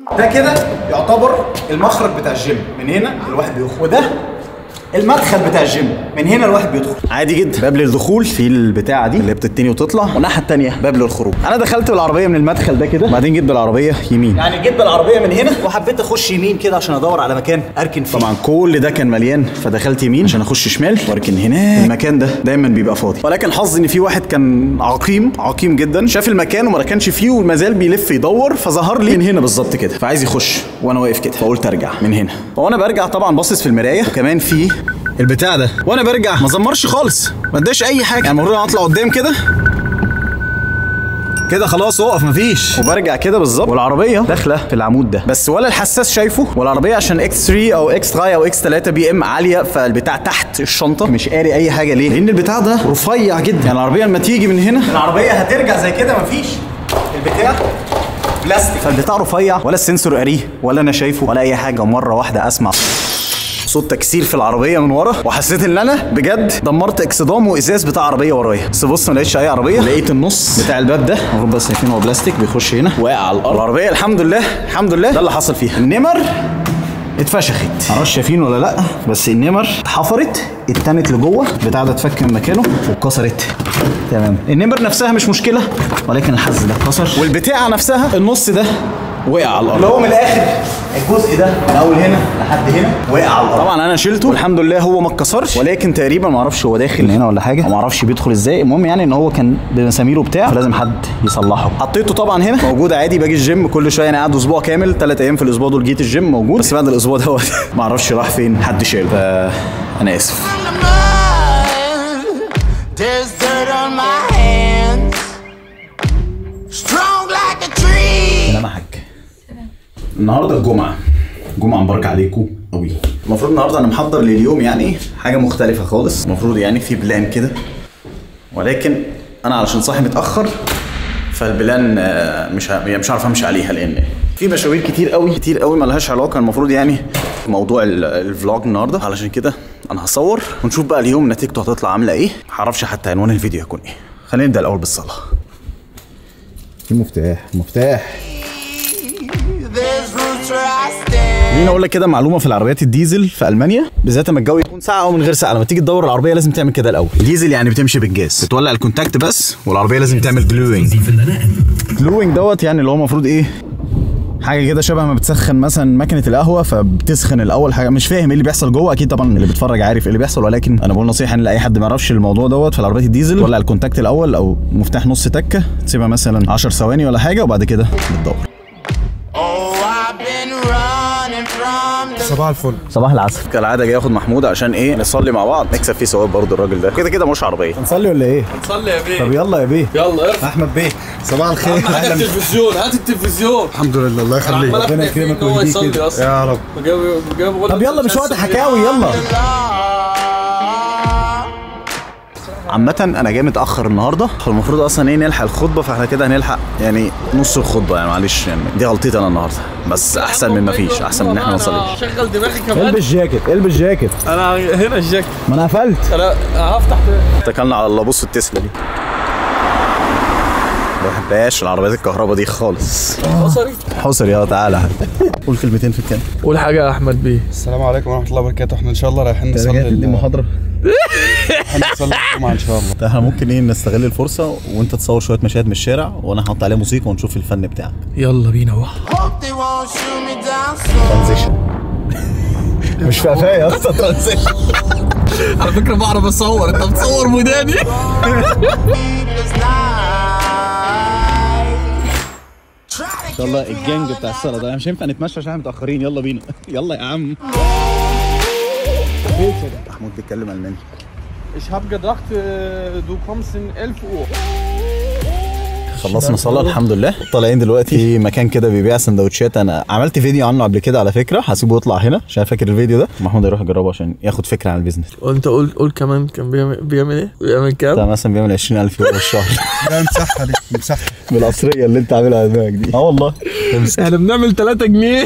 ده كده يعتبر المخرج بتاع الجيم من هنا الواحد بيخرج وده المدخل بتاع الجيم من هنا الواحد بيدخل عادي جدا باب للدخول في البتاعه دي اللي بتتني وتطلع والناحيه الثانيه باب للخروج انا دخلت بالعربيه من المدخل ده كده بعدين جيت بالعربيه يمين يعني جيت بالعربيه من هنا وحبيت اخش يمين كده عشان ادور على مكان اركن فيه طبعا كل ده كان مليان فدخلت يمين عشان اخش شمال واركن هناك المكان ده دايما بيبقى فاضي ولكن حظي ان في واحد كان عقيم عقيم جدا شاف المكان وما ركنش فيه وما زال بيلف يدور فظهر لي من هنا بالظبط كده فعايز يخش وانا واقف كده فقلت ارجع من هنا وانا برجع طبعا باصص في المرايه وكمان في البتاع ده وانا برجع ما زمرش خالص ما اداش اي حاجه يعني المفروض انا اطلع قدام كده كده خلاص اقف مفيش وبرجع كده بالظبط والعربيه داخله في العمود ده بس ولا الحساس شايفه والعربيه عشان اكس 3 او اكس 3 او اكس 3 بي ام عاليه فالبتاع تحت الشنطه مش قاري اي حاجه ليه لان البتاع ده رفيع جدا يعني العربيه لما تيجي من هنا العربيه هترجع زي كده مفيش البتاع بلاستيك فالبتاع رفيع ولا السنسور قاريه ولا انا شايفه ولا اي حاجه ومره واحده اسمع صوت تكسير في العربيه من ورا وحسيت ان انا بجد دمرت اكسدام وازاز بتاع عربيه ورايا بس بص ما لقيتش اي عربيه لقيت النص بتاع الباب ده المفروض بس شايفين هو بلاستيك بيخش هنا واقع على الارض العربيه الحمد لله الحمد لله ده اللي حصل فيها النمر اتفشخت معرفش شايفين ولا لا بس النمر اتحفرت اتنت لجوه البتاع ده اتفك من مكانه واتكسرت تمام النمر نفسها مش مشكله ولكن الحز ده اتكسر والبتاعه نفسها النص ده وقع على الارض اللي هو من الاخر الجزء ده من اول هنا لحد هنا وقع على الارض طبعا انا شلته والحمد لله هو ما اتكسرش ولكن تقريبا ما اعرفش هو داخل هنا ولا حاجه ما اعرفش بيدخل ازاي المهم يعني ان هو كان بمساميره بتاع فلازم حد يصلحه حطيته طبعا هنا موجود عادي باجي الجيم كل شويه انا قاعد اسبوع كامل ثلاث ايام في الاسبوع دول جيت الجيم موجود بس بعد الاسبوع دوت ما اعرفش راح فين حد شاله فانا اسف There's dirt on my hands. Strong like a tree. انا حاج النهارده الجمعه جمعه مبارك عليكم قوي المفروض النهارده انا محضر لليوم يعني حاجه مختلفه خالص المفروض يعني في بلان كده ولكن انا علشان صاحي متاخر فالبلان آه، مش ه- يعني مش عارف امشي عليها لان في مشاوير كتير قوي كتير قوي ملهاش علاقه المفروض يعني موضوع ال- الفلوج النهارده علشان كده انا هصور ونشوف بقى اليوم نتيجته هتطلع عامله ايه معرفش حتى عنوان الفيديو هيكون ايه خلينا نبدا الاول بالصلاه في مفتاح مفتاح There's roots where I stand. خليني اقول لك كده معلومه في العربيات الديزل في المانيا بالذات لما الجو يكون ساقع او من غير ساقع لما تيجي تدور العربيه لازم تعمل كده الاول الديزل يعني بتمشي بالجاز بتولع الكونتاكت بس والعربيه لازم تعمل جلوينج جلوينج دوت يعني اللي هو المفروض ايه حاجه كده شبه ما بتسخن مثلا ماكينه القهوه فبتسخن الاول حاجه مش فاهم ايه اللي بيحصل جوه اكيد طبعا اللي بيتفرج عارف ايه اللي بيحصل ولكن انا بقول نصيحه ان لاي حد ما يعرفش الموضوع دوت في العربيات الديزل ولع الكونتاكت الاول او مفتاح نص تكه تسيبها مثلا 10 ثواني ولا حاجه وبعد كده بتدور Oh, I've been running from the صباح الفل صباح العسل كالعاده جاي اخد محمود عشان ايه نصلي مع بعض نكسب فيه ثواب برضه الراجل ده كده كده مش عربيه هنصلي ولا ايه صلي يا بيه طب يلا يا بيه يلا ارفع احمد بيه صباح الخير هات التلفزيون هات التلفزيون الحمد لله الله يخليك عمال ربنا أفتح فيه يكرمك إن هو ويهديك يصلي كده. أصلاً. يا رب وجاب وجاب بقول طب لك يلا مش وقت حكاوي يلا عامة أنا جاي متأخر النهاردة فالمفروض أصلا إيه نلحق الخطبة فإحنا كده هنلحق يعني نص الخطبة يعني معلش يعني دي غلطتي أنا النهاردة بس أحسن من ما فيش أحسن من إن إحنا ما نصليش شغل دماغي كمان جاكيت البس جاكيت انا هنا الجاكيت ما أنا قفلت انا هفتح اتكلنا على الله بص التسلا دي ما بحبهاش العربيات الكهرباء دي خالص بصري حصر يا تعالى قول كلمتين في الكلام قول حاجه يا احمد بيه السلام عليكم ورحمه الله وبركاته احنا ان شاء الله رايحين نصلي ال- محاضرة رايحين نصلي الجمعه ان شاء الله ده احنا ممكن ايه نستغل الفرصة وانت تصور شوية مشاهد من الشارع وانا هحط عليها موسيقى ونشوف الفن بتاعك يلا بينا بقى Hope they won't shoot me down soon. ترانزيشن مش في قفايا يا اسطى ترانزيشن على فكره بعرف اصور انت بتصور وداني Sleepless night. Try to ان شاء الله الجنج بتاع الصلاة ده مش هينفع نتمشى عشان احنا متأخرين يلا بينا يلا يا عم محمود بيتكلم الماني Ich hab gedacht, äh, du kommst in 11 Uhr. خلصنا صلاة الحمد لله طالعين دلوقتي في مكان كده بيبيع سندوتشات انا عملت فيديو عنه قبل كده على فكرة هسيبه يطلع هنا عشان فاكر الفيديو ده محمود يروح يجربه عشان ياخد فكرة عن البيزنس وانت قول قول كمان كان بيعمل بيعمل ايه؟ بيعمل ده كام؟ مثلا بيعمل 20000 يورو في الشهر لا امسحها دي امسحها بالقصرية اللي انت عاملها على دماغك دي اه والله احنا بنعمل 3 جنيه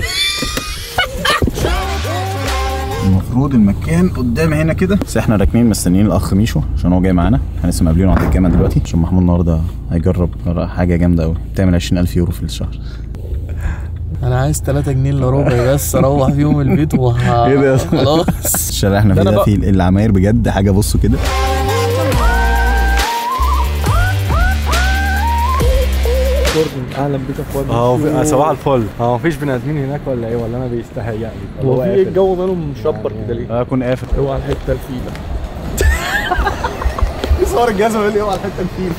المفروض المكان قدام هنا كده بس احنا راكنين مستنيين الاخ ميشو عشان هو جاي معانا احنا لسه مقابلينه عند الجامعه دلوقتي عشان محمود النهارده هيجرب حاجه جامده قوي بتعمل 20000 يورو في الشهر انا عايز 3 جنيه الا ربع بس اروح بيهم البيت وه إيه ده؟ خلاص الشارع اللي احنا فيه أنا ده بقى- فيه العماير بجد حاجه بصوا كده اهلا بك يا اخوان اه صباح الفل هو مفيش بني ادمين هناك ولا ايه ولا انا بيستهيأ لي هو في ايه الجو ماله مشبر كده ليه؟ اكون قافل اوعى الحته الفيله صور الجزمه اللي هو على الحته الفيل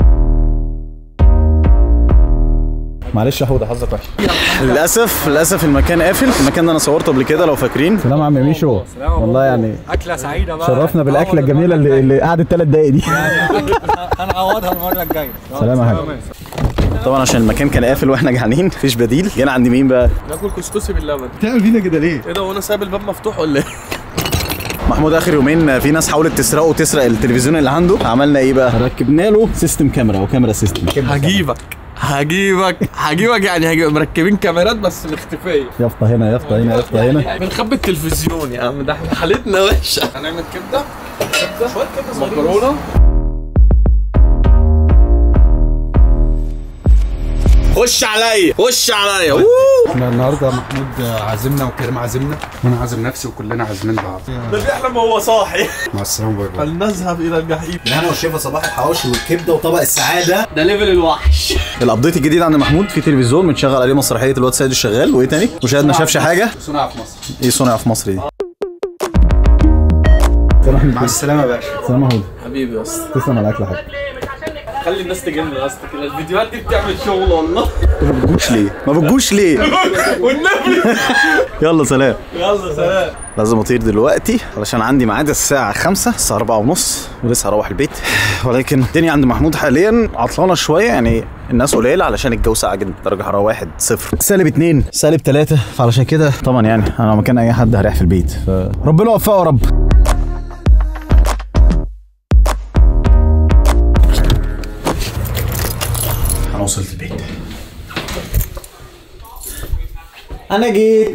معلش يا حوده حظك وحش للاسف للاسف المكان قافل المكان ده انا صورته قبل كده لو فاكرين سلام يا عم ميشو والله يعني اكله سعيده بقى شرفنا بالاكله الجميله اللي, اللي قعدت ثلاث دقايق دي انا اعوضها المره الجايه سلام يا حاج طبعا عشان المكان كان قافل واحنا جعانين مفيش بديل جينا عند مين بقى ناكل كسكسي باللبن بتعمل فينا كده ليه ايه ده وانا سايب الباب مفتوح ولا ايه؟ محمود اخر يومين في ناس حاولت تسرقه وتسرق التلفزيون اللي عنده عملنا ايه بقى ركبنا له سيستم كاميرا او كاميرا سيستم هجيبك هجيبك هجيبك يعني هجيبك مركبين كاميرات بس مختفيه يافطه هنا يافطه هنا يافطه هنا بنخبي التلفزيون يا عم ده احنا حالتنا وحشه هنعمل كبده كبده شويه كبده مكرونه خش عليا خش عليا أوه. احنا النهارده محمود عازمنا وكريم عازمنا وانا عازم نفسي وكلنا عازمين بعض ده بيحلم وهو صاحي مع السلامه باي باي فلنذهب الى الجحيم انا والشيفه صباح الحواوشي والكبده وطبق السعاده ده ليفل الوحش صنع في مصر ايه صنع في مصر دي مع السلامه يا باشا سلام محمود حبيبي يا اسطى تسلم على الاكل يا حاج خلي الناس تجي لنا يا اسطى كده الفيديوهات دي بتعمل شغل والله ما بتجوش ليه ما بتجوش ليه والنبي يلا سلام يلا سلام لازم اطير دلوقتي علشان عندي ميعاد الساعة 5 الساعة 4 ونص ولسه هروح البيت ولكن الدنيا عند محمود حاليا عطلانة شوية يعني الناس قليلة علشان الجو ساقع جدا درجة حرارة واحد صفر سالب اتنين سالب تلاتة فعلشان كده طبعا يعني انا لو مكان اي حد هريح في البيت فربنا يوفقه يا رب انا وصلت البيت انا جيت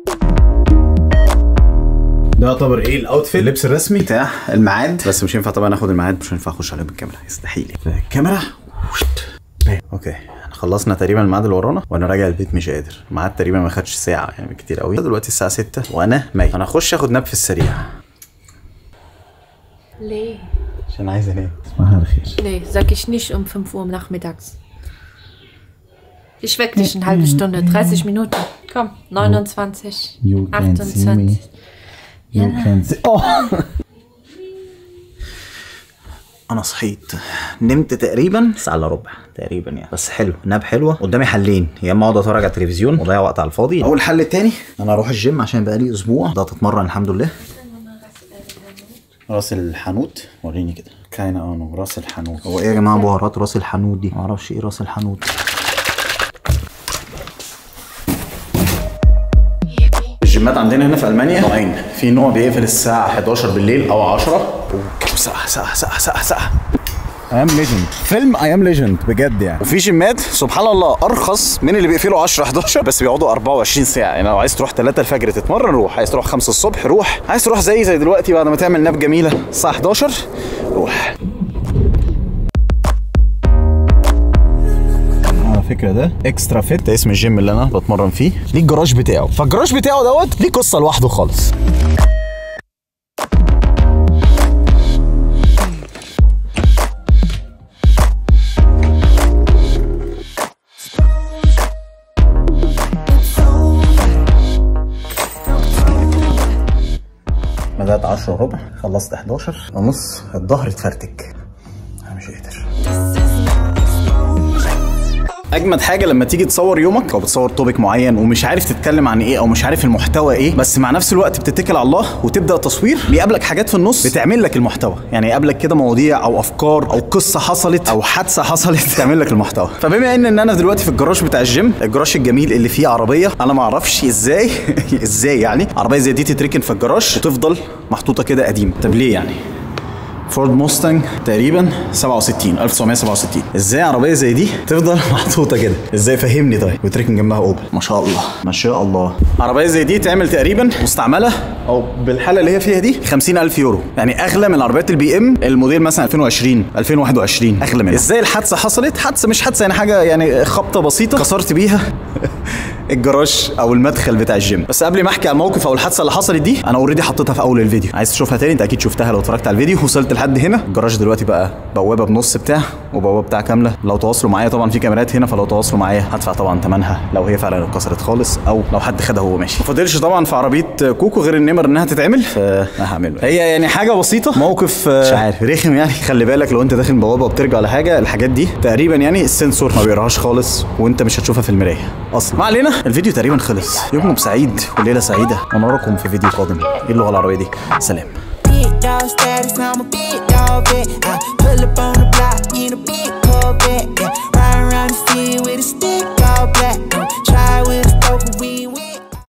ده يعتبر ايه الاوتفيت اللبس الرسمي بتاع الميعاد بس مش ينفع طبعا اخد الميعاد مش هينفع اخش عليه بالكاميرا يستحيل الكاميرا وشت. اوكي احنا خلصنا تقريبا الميعاد اللي ورانا وانا راجع البيت مش قادر الميعاد تقريبا ما خدش ساعه يعني كتير قوي دلوقتي الساعه 6 وانا ميت انا اخش اخد نب في السريع Nee, عشان عايز انام صباح الخير nee, sag ich nicht um 5 Uhr nachmittags. Ich weck dich eine halbe Stunde, 30 Minuten. Komm, 29, You can see me. 28. You can see oh. انا صحيت نمت تقريبا ساعه الا ربع تقريبا يعني بس حلو ناب حلوه قدامي حلين يا اما اقعد اتفرج على التلفزيون واضيع وقت على الفاضي او الحل التاني انا اروح الجيم عشان بقى لي اسبوع بدات اتمرن الحمد لله راس الحانوت وريني كده كاينه اه راس الحانوت هو ايه يا جماعه بهارات راس الحانوت دي معرفش ايه راس الحانوت الجيمات عندنا هنا في المانيا نوعين في نوع بيقفل الساعه 11 بالليل او 10 ساعه ساعه ساعه ساعه ساعه اي ام ليجند فيلم اي ام ليجند بجد يعني وفي جيمات سبحان الله ارخص من اللي بيقفلوا 10 11 بس بيقعدوا 24 ساعه يعني لو عايز تروح 3 الفجر تتمرن روح عايز تروح 5 الصبح روح عايز تروح زي زي دلوقتي بعد ما تعمل ناب جميله الساعه 11 روح على فكره ده اكسترا فيت ده اسم الجيم اللي انا بتمرن فيه ليه الجراج بتاعه فالجراج بتاعه دوت ليه قصه لوحده خالص بدأت 10 وربع خلصت 11 ونص الظهر اتفرتك انا مش قادر اجمد حاجه لما تيجي تصور يومك او بتصور توبيك معين ومش عارف تتكلم عن ايه او مش عارف المحتوى ايه بس مع نفس الوقت بتتكل على الله وتبدا تصوير بيقابلك حاجات في النص بتعمل لك المحتوى يعني يقابلك كده مواضيع او افكار او قصه حصلت او حادثه حصلت تعمل لك المحتوى فبما ان ان انا دلوقتي في الجراج بتاع الجيم الجراج الجميل اللي فيه عربيه انا ما اعرفش ازاي ازاي يعني عربيه زي دي تتركن في الجراج وتفضل محطوطه كده قديم طب ليه يعني فورد موستنج تقريبا 67 1967 ازاي عربيه زي دي تفضل محطوطه كده ازاي فهمني طيب وتركن جنبها اوبل ما شاء الله ما شاء الله عربيه زي دي تعمل تقريبا مستعمله او بالحاله اللي هي فيها دي 50000 يورو يعني اغلى من العربيات البي ام الموديل مثلا 2020 2021 اغلى منها ازاي الحادثه حصلت حادثه مش حادثه يعني حاجه يعني خبطه بسيطه كسرت بيها الجراج او المدخل بتاع الجيم بس قبل ما احكي على الموقف او الحادثه اللي حصلت دي انا اوريدي حطيتها في اول الفيديو عايز تشوفها تاني انت اكيد شفتها لو اتفرجت على الفيديو وصلت لحد هنا الجراج دلوقتي بقى بوابه بنص بتاع وبوابه بتاع كامله لو تواصلوا معايا طبعا في كاميرات هنا فلو تواصلوا معايا هدفع طبعا ثمنها لو هي فعلا اتكسرت خالص او لو حد خدها وهو ماشي ما فاضلش طبعا في عربيه كوكو غير النمر انها تتعمل فهعمله هي يعني حاجه بسيطه موقف آه، مش عارف رخم يعني خلي بالك لو انت داخل بوابه وبترجع على حاجه الحاجات دي تقريبا يعني السنسور ما بيقراهاش خالص وانت مش هتشوفها في المرايه اصلا ما علينا الفيديو تقريبا خلص يومكم سعيد وليله سعيده ونراكم في فيديو قادم ايه اللغه العربيه دي سلام Big dog status, I'm a big dog vet. I pull up on the block in a big Corvette.